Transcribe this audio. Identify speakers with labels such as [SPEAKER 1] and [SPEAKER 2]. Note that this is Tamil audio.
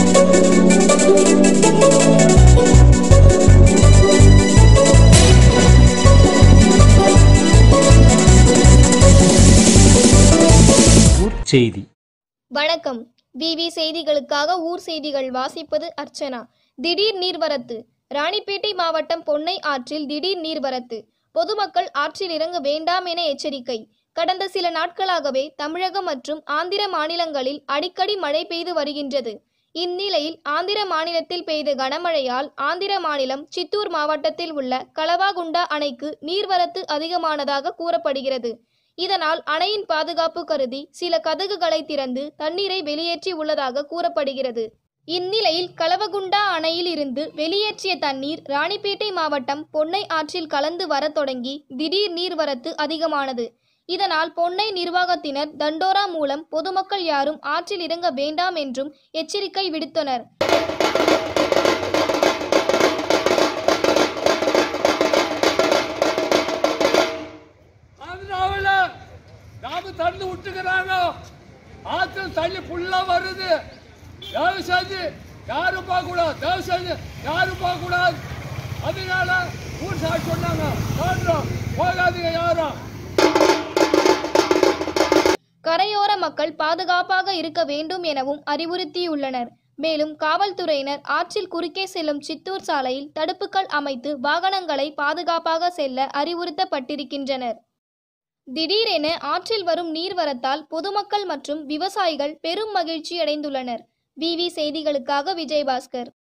[SPEAKER 1] செய்தி
[SPEAKER 2] வணக்கம் விவி செய்திகளுக்காக ஊர் செய்திகள் வாசிப்பது அர்ச்சனா திடீர் நீர்வரத்து ராணிப்பேட்டை மாவட்டம் பொன்னை ஆற்றில் திடீர் நீர்வரத்து பொதுமக்கள் ஆற்றில் இறங்க வேண்டாம் என எச்சரிக்கை கடந்த சில நாட்களாகவே தமிழகம் மற்றும் ஆந்திர மாநிலங்களில் அடிக்கடி மழை பெய்து வருகின்றது இந்நிலையில் ஆந்திர மாநிலத்தில் பெய்த கனமழையால் ஆந்திர மாநிலம் சித்தூர் மாவட்டத்தில் உள்ள கலவாகுண்டா அணைக்கு நீர்வரத்து அதிகமானதாக கூறப்படுகிறது இதனால் அணையின் பாதுகாப்பு கருதி சில கதகுகளை திறந்து தண்ணீரை வெளியேற்றி உள்ளதாக கூறப்படுகிறது இந்நிலையில் கலவகுண்டா அணையில் இருந்து வெளியேற்றிய தண்ணீர் ராணிப்பேட்டை மாவட்டம் பொன்னை ஆற்றில் கலந்து வரத் தொடங்கி திடீர் நீர்வரத்து அதிகமானது இதனால் பொன்னை நிர்வாகத்தினர் தண்டோரா மூலம் பொதுமக்கள் யாரும் ஆற்றில் இறங்க வேண்டாம் என்றும் எச்சரிக்கை விடுத்தனர்
[SPEAKER 3] ஆந்திராவில் நாம தந்து விட்டுக்கிறாங்க ஆற்று தண்ணி ஃபுல்லா வருது தயவு செஞ்சு யாரும் போகக்கூடாது தயவு செஞ்சு யாரும் போகக்கூடாது அதனால ஊர் சாட்சி சொன்னாங்க சொல்றோம் போகாதீங்க யாரும்
[SPEAKER 2] கரையோர மக்கள் பாதுகாப்பாக இருக்க வேண்டும் எனவும் அறிவுறுத்தியுள்ளனர் மேலும் காவல்துறையினர் ஆற்றில் குறுக்கே செல்லும் சித்தூர் சாலையில் தடுப்புகள் அமைத்து வாகனங்களை பாதுகாப்பாக செல்ல அறிவுறுத்தப்பட்டிருக்கின்றனர் திடீரென ஆற்றில் வரும் நீர்வரத்தால் பொதுமக்கள் மற்றும் விவசாயிகள் பெரும் மகிழ்ச்சி அடைந்துள்ளனர் விவி செய்திகளுக்காக விஜயபாஸ்கர்